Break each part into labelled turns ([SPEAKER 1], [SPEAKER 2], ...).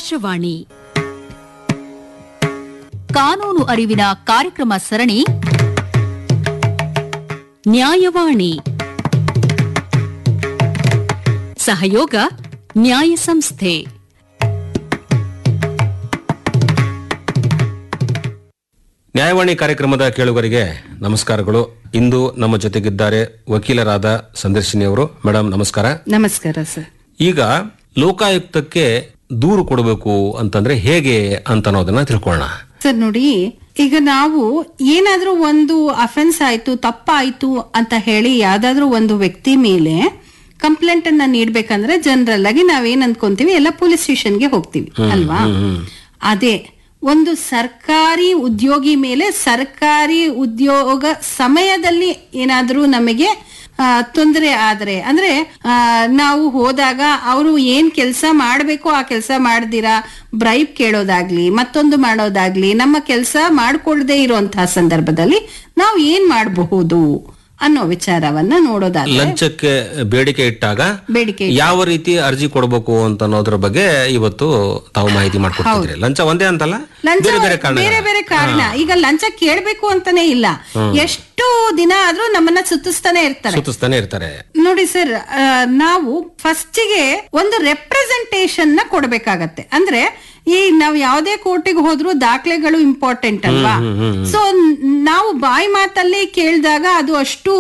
[SPEAKER 1] ಆಕಾಶವಾಣಿ ಕಾನೂನು ಅರಿವಿನ ಕಾರ್ಯಕ್ರಮ ಸರಣಿ ನ್ಯಾಯವಾಣಿ ಸಹಯೋಗ ನ್ಯಾಯ ಸಂಸ್ಥೆ
[SPEAKER 2] ನ್ಯಾಯವಾಣಿ ಕಾರ್ಯಕ್ರಮದ ಕೇಳುಗರಿಗೆ ನಮಸ್ಕಾರಗಳು ಇಂದು ನಮ್ಮ ಜೊತೆಗಿದ್ದಾರೆ ವಕೀಲರಾದ ಸಂದರ್ಶಿನಿ ಅವರು ಮೇಡಮ್ ನಮಸ್ಕಾರ
[SPEAKER 3] ನಮಸ್ಕಾರ ಸರ್
[SPEAKER 2] ಈಗ ಲೋಕಾಯುಕ್ತಕ್ಕೆ ದೂರು ಕೊಡಬೇಕು ಅಂತಂದ್ರೆ ಹೇಗೆ ಅಂತ ಅನ್ನೋದನ್ನ ತಿಳ್ಕೊಳ್ಳೋಣ
[SPEAKER 3] ಸರ್ ನೋಡಿ ಈಗ ನಾವು ಏನಾದ್ರೂ ಒಂದು ಅಫೆನ್ಸ್ ಆಯ್ತು ತಪ್ಪಾಯ್ತು ಅಂತ ಹೇಳಿ ಯಾವ್ದಾದ್ರೂ ಒಂದು ವ್ಯಕ್ತಿ ಮೇಲೆ ಕಂಪ್ಲೇಂಟ್ ಅನ್ನ ನೀಡ್ಬೇಕಂದ್ರೆ ಜನರಲ್ ಆಗಿ ನಾವೇನ್ ಅನ್ಕೊಂತೀವಿ ಎಲ್ಲ ಪೊಲೀಸ್ ಸ್ಟೇಷನ್ಗೆ ಹೋಗ್ತೀವಿ ಅಲ್ವಾ ಅದೇ ಒಂದು ಸರ್ಕಾರಿ ಉದ್ಯೋಗಿ ಮೇಲೆ ಸರ್ಕಾರಿ ಉದ್ಯೋಗ ಸಮಯದಲ್ಲಿ ಏನಾದ್ರೂ ನಮಗೆ ತೊಂದರೆ ಆದ್ರೆ ಅಂದ್ರೆ ಆ, ನಾವು ಹೋದಾಗ ಅವರು ಏನ್ ಕೆಲಸ ಮಾಡ್ಬೇಕು ಆ ಕೆಲಸ ಮಾಡ್ದಿರಾ ಬ್ರೈಬ್ ಕೇಳೋದಾಗ್ಲಿ ಮತ್ತೊಂದು ಮಾಡೋದಾಗ್ಲಿ ನಮ್ಮ ಕೆಲಸ ಮಾಡ್ಕೊಳ್ದೇ ಇರುವಂತಹ ಸಂದರ್ಭದಲ್ಲಿ ನಾವು ಏನ್ ಮಾಡಬಹುದು ಅನ್ನೋ ವಿಚಾರವನ್ನ ನೋಡೋದಾದ್ರೆ
[SPEAKER 2] ಲಂಚಕ್ಕೆ ಬೇಡಿಕೆ ಇಟ್ಟಾಗ
[SPEAKER 3] ಬೇಡಿಕೆ
[SPEAKER 2] ಯಾವ ರೀತಿ ಅರ್ಜಿ ಕೊಡಬೇಕು ಅಂತ ಅನ್ನೋದ್ರ ಬಗ್ಗೆ ಇವತ್ತು ತಾವು ಮಾಹಿತಿ ಮಾಡ್ಕೊಡ್ತಿದ್ರಿ ಲಂಚ ಒಂದೇ ಅಂತಲ್ಲ
[SPEAKER 3] ಲಂಚ
[SPEAKER 2] ಬೇರೆ ಬೇರೆ ಕಾರಣ
[SPEAKER 3] ಬೇರೆ ಬೇರೆ ಕಾರಣ ಈಗ ಲಂಚ ಕೇಳ್ಬೇಕು ಅಂತಾನೆ ಇಲ್ಲ ಎಷ್ಟು ದಿನ ಆದ್ರೂ ನಮ್ಮನ್ನ ಸುತ್ತಿಸ್ತಾನೆ ಇರ್ತಾರೆ
[SPEAKER 2] ಸುತ್ತಿಸ್ತಾನೆ ಇರ್ತಾರೆ
[SPEAKER 3] ನೋಡಿ ಸರ್ ಆ, ನಾವು ಫಸ್ಟಿಗೆ ಒಂದು ರೆಪ್ರೆಸೆಂಟೇಷನ್ ನ ಕೊಡ್ಬೇಕಾಗತ್ತೆ ಅಂದ್ರೆ ಈ ನಾವ್ ಯಾವ್ದೇ ಕೋರ್ಟಿಗೆ ಹೋದ್ರು ದಾಖಲೆಗಳು ಇಂಪಾರ್ಟೆಂಟ್ ಅಲ್ವಾ ಸೊ ನಾವು ಬಾಯಿ ಮಾತಲ್ಲಿ ಕೇಳಿದಾಗ ಅದು ಅಷ್ಟು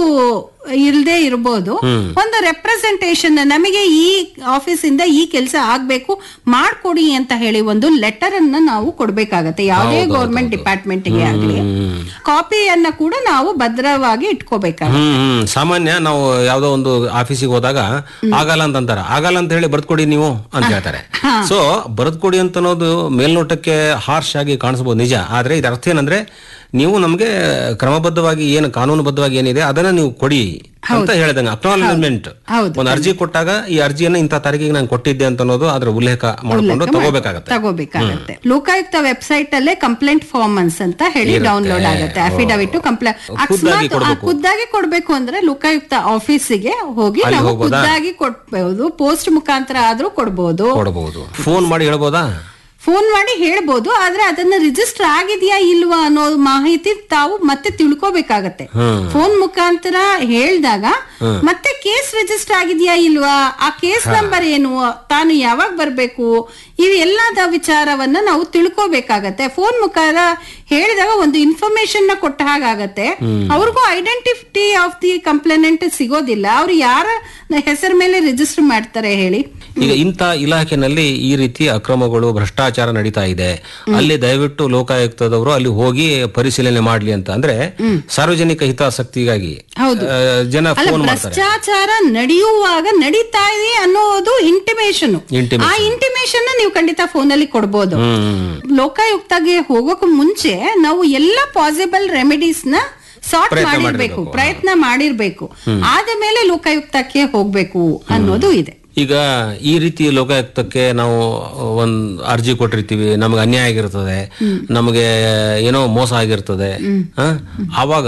[SPEAKER 3] ಇಲ್ದೇ ಇರ್ಬೋದು ಒಂದು ರೆಪ್ರೆಸೆಂಟೇಷನ್ ನಮಗೆ ಈ ಆಫೀಸ್ ಇಂದ ಈ ಕೆಲಸ ಆಗ್ಬೇಕು ಮಾಡ್ಕೊಡಿ ಅಂತ ಹೇಳಿ ಒಂದು ಲೆಟರ್ ಅನ್ನ ನಾವು ಕೊಡ್ಬೇಕಾಗತ್ತೆ ಯಾವುದೇ ಗೌರ್ಮೆಂಟ್ ಡಿಪಾರ್ಟ್ಮೆಂಟ್ ಗೆ ಆಗ್ಲಿ ಕಾಪಿಯನ್ನ ಕೂಡ ನಾವು ಭದ್ರವಾಗಿ ಇಟ್ಕೋಬೇಕಾಗತ್ತೆ
[SPEAKER 2] ಹ್ಮ್ ಹ್ಮ್ ಸಾಮಾನ್ಯ ನಾವು ಯಾವ್ದೋ ಒಂದು ಆಫೀಸಿಗೆ ಹೋದಾಗ ಆಗಲ್ಲ ಅಂತ ಅಂತಾರ ಆಗಲ್ಲ ಅಂತ ಹೇಳಿ ಬರ್ದ್ಕೊಡಿ ನೀವು ಅಂತ ಹೇಳ್ತಾರೆ ಸೊ ಬರ್ದ್ಕೊಡಿ ಅಂತ ಅನ್ನೋದು ಮೇಲ್ನೋಟಕ್ಕೆ ಹಾರ್ಶ್ ಆಗಿ ಕಾಣಿಸಬಹುದು ನಿಜ ಆದ್ರೆ ಇದರ ಅರ್ಥ ಏನಂದ್ರೆ ನೀವು ನಮ್ಗೆ ಕ್ರಮಬದ್ಧವಾಗಿ ಏನು ಕಾನೂನುಬದ್ಧವಾಗಿ ಏನಿದೆ ಅದನ್ನ ನೀವು ಕೊಡಿ ಅಂತ ಹೇಳಿದಂಗ ಅಕ್ನಾಲಜ್ಮೆಂಟ್
[SPEAKER 3] ಹೌದು.
[SPEAKER 2] ಒಂದು ಅರ್ಜಿ ಕೊಟ್ಟಾಗ ಈ ಅರ್ಜಿಯನ್ನ ಇಂಥ ತಾರೀಕಿಗೆ ನಾನು ಕೊಟ್ಟಿದ್ದೆ ಅಂತ ಅನ್ನೋದು ಅದ್ರ ಉಲ್ಲೇಖ ಮಾಡ್ಕೊಂಡು ತಗೋಬೇಕಾಗತ್ತೆ
[SPEAKER 3] ತಗೋಬೇಕಾಗತ್ತೆ ಲೋಕಾಯುಕ್ತ ವೆಬ್ಸೈಟ್ ಅಲ್ಲೇ ಕಂಪ್ಲೇಂಟ್ ಫಾರ್ಮನ್ಸ್ ಅಂತ ಹೇಳಿ ಡೌನ್ಲೋಡ್ ಆಗುತ್ತೆ ಅಫಿಡವಿಟ್ ಕಂಪ್ಲೇಂಟ್
[SPEAKER 2] ಖುದ್ದಾಗಿ
[SPEAKER 3] ಅಕಸ್ಮಾತ್ ಆ ಖುದ್ದಾಗಿ ಕೊಡ್ಬೇಕು ಅಂದ್ರೆ ಲೋಕಾಯುಕ್ತ ಆಫೀಸಿಗೆ ಹೋಗಿ
[SPEAKER 2] ಅಲ್ಲಿ
[SPEAKER 3] ನಾವು
[SPEAKER 2] ಹೋಗ್ಬೋದಾ?
[SPEAKER 3] ಖುದ್ದಾಗಿ ಕೊಡ್ಬಹುದು ಪೋಸ್ಟ್ ಮುಖಾಂತರ ಆದ್ರೂ ಕೊಡ್ಬೋದು
[SPEAKER 2] ಕೊಡಬಹುದು ಫೋನ್ ಮಾಡಿ ಹೇಳ್ಬೋದಾ
[SPEAKER 3] ಫೋನ್ ಮಾಡಿ ಹೇಳ್ಬೋದು ಆದ್ರೆ ಅದನ್ನ ರಿಜಿಸ್ಟರ್ ಆಗಿದೆಯಾ ಇಲ್ವಾ ಅನ್ನೋ ಮಾಹಿತಿ ತಾವು ಮತ್ತೆ ತಿಳ್ಕೊಬೇಕಾಗತ್ತೆ ಫೋನ್ ಮುಖಾಂತರ ಹೇಳ್ದಾಗ ಮತ್ತೆ ಕೇಸ್ ರಿಜಿಸ್ಟರ್ ಆಗಿದೆಯಾ ಇಲ್ವಾ ಆ ಕೇಸ್ ನಂಬರ್ ಏನು ತಾನು ಯಾವಾಗ ಬರ್ಬೇಕು ಇವೆಲ್ಲದ ವಿಚಾರವನ್ನ ನಾವು ತಿಳ್ಕೊಬೇಕಾಗತ್ತೆ ಫೋನ್ ಮುಖಾಂತರ ಹೇಳಿದಾಗ ಒಂದು ಇನ್ಫಾರ್ಮೇಶನ್ ನ ಕೊಟ್ಟ ಹಾಗಾಗತ್ತೆ ಅವ್ರಿಗೂ ಐಡೆಂಟಿಟಿ ಆಫ್ ದಿ ಕಂಪ್ಲೇನೆಂಟ್ ಸಿಗೋದಿಲ್ಲ ಅವ್ರು ಯಾರ ಹೆಸರ ಮೇಲೆ ರಿಜಿಸ್ಟರ್ ಮಾಡ್ತಾರೆ ಹೇಳಿ
[SPEAKER 2] ಈಗ ಇಂಥ ಇಲಾಖೆನಲ್ಲಿ ಈ ರೀತಿ ಅಕ್ರಮಗಳು ಭ್ರಷ್ಟಾಚಾರ ನಡೀತಾ ಇದೆ ಅಲ್ಲಿ ದಯವಿಟ್ಟು ಲೋಕಾಯುಕ್ತದವರು ಅಲ್ಲಿ ಹೋಗಿ ಪರಿಶೀಲನೆ ಮಾಡ್ಲಿ ಅಂತ ಅಂದ್ರೆ ಸಾರ್ವಜನಿಕ ಹಿತಾಸಕ್ತಿಗಾಗಿ
[SPEAKER 3] ಹೌದು.
[SPEAKER 2] ಆ, ಜನ
[SPEAKER 3] ಅಲ್ಲ
[SPEAKER 2] ಫೋನ್ ಮಾಡ್ತಾರೆ
[SPEAKER 3] ಭ್ರಷ್ಟಾಚಾರ ನಡೆಯುವಾಗ ನಡೀತಾ ಇದೆ ಅನ್ನೋದು ಇಂಟಿಮೇಶನ್
[SPEAKER 2] Intimation.
[SPEAKER 3] ಆ ಇಂಟಿಮೇಶನ್ ನೀವು ಖಂಡಿತ ಫೋನ್ ಅಲ್ಲಿ ಕೊಡ್ಬೋದು
[SPEAKER 2] ಹ್ಮ್
[SPEAKER 3] ಲೋಕಾಯುಕ್ತಗೆ ಹೋಗೋಕ್ ಮುಂಚೆ ನಾವು ಎಲ್ಲ ಪಾಸಿಬಲ್ ರೆಮಿಡೀಸ್ ನ ಸಾರ್ಟ್
[SPEAKER 2] ಪ್ರಯತ್ನ
[SPEAKER 3] ಮಾಡಿರ್ಬೇಕು
[SPEAKER 2] ಮಾಡಿರ್ಬೇಕು.
[SPEAKER 3] ಪ್ರಯತ್ನ ಮಾಡಿರ್ಬೇಕು ಆದ ಮೇಲೆ ಲೋಕಾಯುಕ್ತಕ್ಕೆ ಹೋಗ್ಬೇಕು ಅನ್ನೋದು ಇದೆ
[SPEAKER 2] ಈಗ ಈ ರೀತಿ ಲೋಕಾಯುಕ್ತಕ್ಕೆ ನಾವು ಒಂದ್ ಅರ್ಜಿ ಕೊಟ್ಟಿರ್ತೀವಿ ನಮಗೆ ಅನ್ಯಾಯ ಆಗಿರ್ತದೆ ನಮಗೆ ಏನೋ ಮೋಸ ಆಗಿರ್ತದೆ ಆ? ಆವಾಗ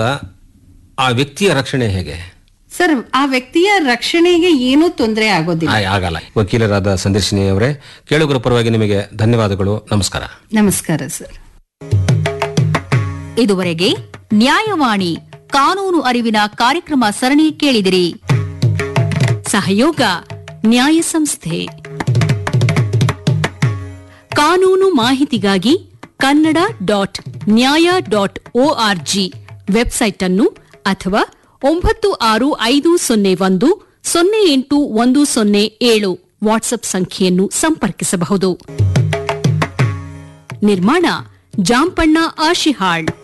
[SPEAKER 2] ಆ ವ್ಯಕ್ತಿಯ ರಕ್ಷಣೆ ಹೇಗೆ
[SPEAKER 3] ಸರ್ ಆ ವ್ಯಕ್ತಿಯ ರಕ್ಷಣೆಗೆ ಏನೂ ತೊಂದರೆ ಆಗೋದಿಲ್ಲ
[SPEAKER 2] ಆ, ಆಗಲ್ಲ ವಕೀಲರಾದ ಸಂದರ್ಶಿನಿ ಅವರೇ ಕೇಳುಗರ ಪರವಾಗಿ ನಿಮಗೆ ಧನ್ಯವಾದಗಳು ನಮಸ್ಕಾರ
[SPEAKER 3] ನಮಸ್ಕಾರ ಸರ್
[SPEAKER 1] ಇದುವರೆಗೆ ನ್ಯಾಯವಾಣಿ ಕಾನೂನು ಅರಿವಿನ ಕಾರ್ಯಕ್ರಮ ಸರಣಿ ಕೇಳಿದಿರಿ ಸಹಯೋಗ ನ್ಯಾಯ ಸಂಸ್ಥೆ ಕಾನೂನು ಮಾಹಿತಿಗಾಗಿ Kannada dot Nyaya dot O R G website ಅನ್ನು ಅಥವಾ ಒಂಬತ್ತು ಆರು ಐದು ಸೊನ್ನೆ ಒಂದು ಸೊನ್ನೆ ಎಂಟು ಒಂದು ಸೊನ್ನೆ ಏಳು ವಾಟ್ಸ್ಆಪ್ ಸಂಖ್ಯೆಯನ್ನು ಸಂಪರ್ಕಿಸಬಹುದು ನಿರ್ಮಾಣ ಜಾಂಪಣ್ಣ ಆಶಿಹಾಳ್